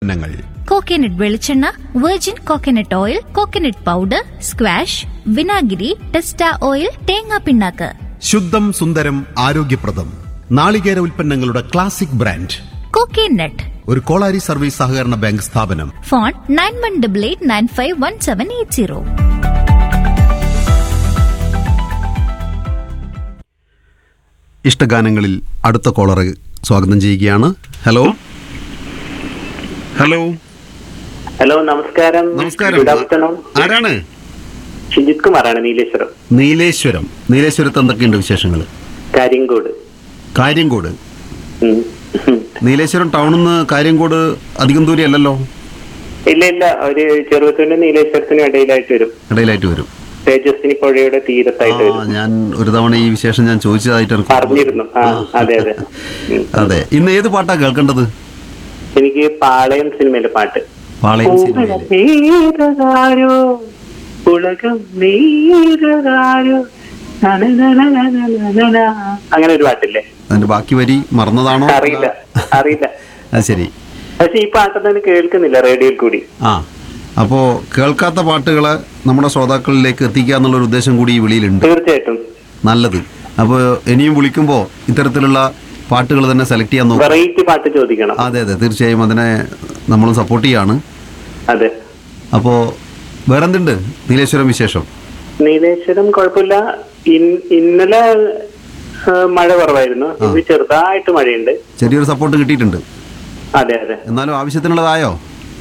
ഉൽപ്പന്നങ്ങൾ കോക്കനട്ട് വെളിച്ചെണ്ണ virgin coconut oil coconut powder squash വിനാഗിരി ടെസ്റ്റ ഓയിൽ തേങ്ങാ പിണ്ണാക്ക് ശുദ്ധം സുന്ദരം ആരോഗ്യപ്രദം നാളികേര ഉൽപ്പന്നങ്ങളുടെ ക്ലാസിക് ബ്രാൻഡ് കോക്കനട്ട് ഒരു കോളാരി സർവീസ് സഹകരണ ബാങ്ക് സ്ഥാപനം phone nine one double eight nine five one seven eight zero ഇഷ്ടഗാനങ്ങളിൽ അടുത്ത കോളറെ സ്വാഗതം ചെയ്യുകയാണ് ഹലോ ഹലോ ഹലോ നമസ്കാരം നമസ്കാരം ഗുഡ് ആഫ്റ്റർനൂൺ ആരാണ് ഷിജിത് കുമാറാണ് നീലേശ്വരം നീലേശ്വരം നീലേശ്വരത്ത് എന്തൊക്കെയുണ്ട് വിശേഷങ്ങൾ കാര്യങ്കോട് കാര്യങ്കോട് ഉം. നീലേശ്വരം ടൗണിൽ നിന്ന് കാര്യങ്കോട് അധികം ദൂരം അല്ലല്ലോ ഇല്ല ഇല്ല ഒരു ചെറുപ്പത്തിനും നീലേശ്വരത്തിനും ഇടയിലായിട്ട് വരും ഇടയിലായിട്ട് വരും തേജസ്വിനി പുഴയുടെ ആ തീരത്തായിട്ട് വരും ഞാൻ ഒരു തവണ ഈ വിശേഷം ഞാൻ ചോദിച്ചതായിട്ട് എനിക്ക് പറഞ്ഞിരുന്നു ആ അതെ അതെ ഉം. അതെ ഇന്ന് ഏത് പാട്ടാ കേൾക്കേണ്ടത് എനിക്ക് പാളയം സിനിമയിലെ പാട്ട് പാളയം സിനിമയിലെ നീരതാരോ ഉലകം നീരതാരോ നനനനനനനനന. അങ്ങനെ ഒരു പാട്ടില്ലേ അതിന്റെ ബാക്കി വരി മറന്നതാണോ അറിയില്ല അറിയില്ല അത് ശരി പക്ഷെ ഈ പാട്ടൊന്നും കേൾക്കുന്നില്ല റേഡിയോയിൽ കൂടി ആ അപ്പോൾ കേൾക്കാത്ത പാട്ടുകളെ നമ്മുടെ ശ്രോതാക്കളിലേക്ക് എത്തിക്കുക എന്നുള്ളൊരു ഉദ്ദേശം കൂടി ഈ വിളിയിലുണ്ട് തീർച്ചയായിട്ടും നല്ലത് അപ്പോൾ ഇനിയും വിളിക്കുമ്പോൾ ഇത്തരത്തിലുള്ള പാട്ടുകൾ തന്നെ സെലക്ട് ചെയ്യാൻ നോക്കും വെറൈറ്റി പാട്ട് ചോദിക്കണം അതെ അതെ തീർച്ചയായും അതിനെ നമ്മൾ സപ്പോർട്ട് ചെയ്യാണ് അതെ അപ്പോൾ വേറെന്തുണ്ട് നീലേശ്വരം വിശേഷം നീലേശ്വരം കുഴപ്പമില്ല ഇൻ- ഇന്നലെ ആ, മഴ കുറവായിരുന്നു ഇത് ചെറുതായിട്ട് മഴയുണ്ട് ചെറിയൊരു സപ്പോർട്ട് കിട്ടിയിട്ടുണ്ട് അതെ അതെ എന്നാലും ആവശ്യത്തിനുള്ളതായോ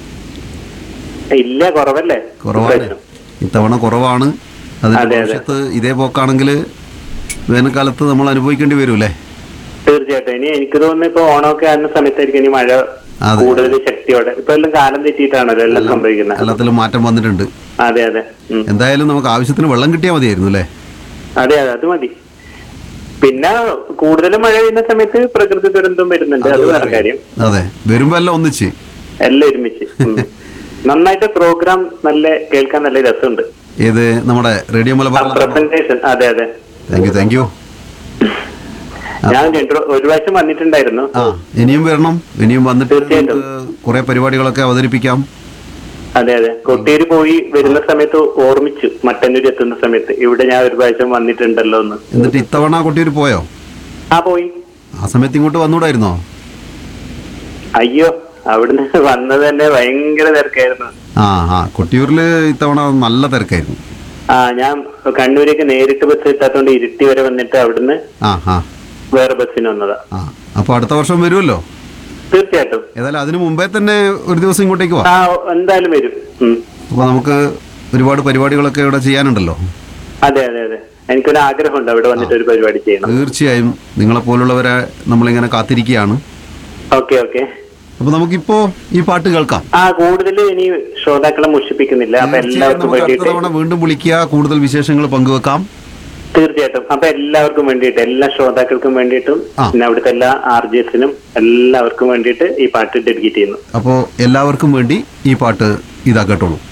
ഇല്ല കുറവല്ലേ കുറവാണ് ഇപ്രാവശ്യം. ഇത്തവണ കുറവാണ് അതിന്റെ അതെ, അതെ. ഭവിഷ്യത്ത് ഇതേ പോക്കാണെങ്കിൽ വേനൽക്കാലത്ത് നമ്മൾ അനുഭവിക്കേണ്ടി വരൂല്ലേ തീർച്ചയായിട്ടും ഇനി എനിക്ക് തോന്നുന്നു ഇപ്പൊ ഓണമൊക്കെ ആകുന്ന സമയത്തായിരിക്കും ഇനി മഴ അതെ. കൂടുതൽ ശക്തിയോടെ ഇപ്പൊ എല്ലാം കാലം തെറ്റിയിട്ടാണല്ലോ എല്ലാം സംഭവിക്കുന്നത് എല്ലാത്തിലും മാറ്റം വന്നിട്ടുണ്ട് അതെ അതെ ഉം. എന്തായാലും നമുക്ക് ആവശ്യത്തിന് വെള്ളം കിട്ടിയാൽ മതിയായിരുന്നു അല്ലേ അതെ അതെ അത് മതി പിന്നെ കൂടുതൽ മഴ പെയ്യുന്ന സമയത്ത് പ്രകൃതി ദുരന്തം വരുന്നുണ്ട് അത് വേറെ കാര്യം അതെ വരുമ്പോ എല്ലാം ഒന്നിച്ച് എല്ലാം ഒരുമിച്ച് ഉം. നന്നായിട്ട് പ്രോഗ്രാം നല്ല കേൾക്കാൻ നല്ല രസമുണ്ട് ഏത് നമ്മുടെ റേഡിയോ മലബാർ പ്രസന്റേഷൻ അതെ അതെ താങ്ക് യു താങ്ക് യു ഞാൻ രണ്ട് പ്ര- ഒരു പ്രാവശ്യം വന്നിട്ടുണ്ടായിരുന്നു ആ ഇനിയും വരണം ഇനിയും വന്നിട്ട് തീർച്ചയായിട്ടും. നമുക്ക് കുറെ പരിപാടികളൊക്കെ അവതരിപ്പിക്കാം അതെ അതെ കൊട്ടിയൂര് പോയി വരുന്ന സമയത്ത് ഓർമ്മിച്ചു മട്ടന്നൂര് എത്തുന്ന സമയത്ത് ഇവിടെ ഞാൻ ഒരു പ്രാവശ്യം വന്നിട്ടുണ്ടല്ലോ എന്ന് എന്നിട്ട് ഇത്തവണ കൊട്ടിയൂർ പോയോ ആ പോയി ആ സമയത്ത് ഇങ്ങോട്ട് വന്നൂടായിരുന്നോ അയ്യോ അവിടുന്ന് വന്നത് തന്നെ ഭയങ്കര തിരക്കായിരുന്നു ആ ആ കൊട്ടിയൂരിൽ ഇത്തവണ നല്ല തിരക്കായിരുന്നു ആ ഞാൻ കണ്ണൂരേക്ക് നേരിട്ട് ബസ് കിട്ടാത്തോണ്ട് ഇരുട്ടി വരെ വന്നിട്ട് അവിടുന്ന് ആ ആ വേറെ ബസ്സിന് വന്നതാ ആ അപ്പോൾ അടുത്ത വർഷം വരുമല്ലോ തീർച്ചയായിട്ടും ഏതായാലും അതിന് മുമ്പേ തന്നെ ഒരു ദിവസം ഇങ്ങോട്ടേക്ക് വാ ആ എന്തായാലും വരും ഉം. അപ്പോൾ നമുക്ക് ഒരുപാട് പരിപാടികളൊക്കെ ഇവിടെ ചെയ്യാനുണ്ടല്ലോ അതെ അതെ അതെ എനിക്കൊരു ആഗ്രഹമുണ്ട് അവിടെ വന്നിട്ട് ഒരു പരിപാടി ചെയ്യണം തീർച്ചയായും നിങ്ങളെ പോലുള്ളവരെ നമ്മളിങ്ങനെ കാത്തിരിക്കുകയാണ് ഓക്കെ ഓക്കെ അപ്പോൾ നമുക്കിപ്പോൾ ഈ പാട്ട് കേൾക്കാം ആ കൂടുതൽ ഇനി ശ്രോതാക്കളെ മുഷിപ്പിക്കുന്നില്ല അപ്പൊ തീർച്ചയായും എല്ലാവർക്കും നമുക്ക് അടുത്ത വേണ്ടിയിട്ട് തവണ വീണ്ടും വിളിക്കുക കൂടുതൽ വിശേഷങ്ങൾ പങ്കുവെക്കാം തീർച്ചയായിട്ടും അപ്പൊ എല്ലാവർക്കും വേണ്ടിയിട്ട് എല്ലാ ശ്രോതാക്കൾക്കും വേണ്ടിയിട്ടും ആ. പിന്നെ അവിടുത്തെ എല്ലാ ആർ ജി എസിനും എല്ലാവർക്കും വേണ്ടിയിട്ട് ഈ പാട്ട് ഡെഡിക്കേറ്റ് ചെയ്യുന്നു അപ്പോൾ എല്ലാവർക്കും വേണ്ടി ഈ പാട്ട് ഇതാ കേട്ടോളൂ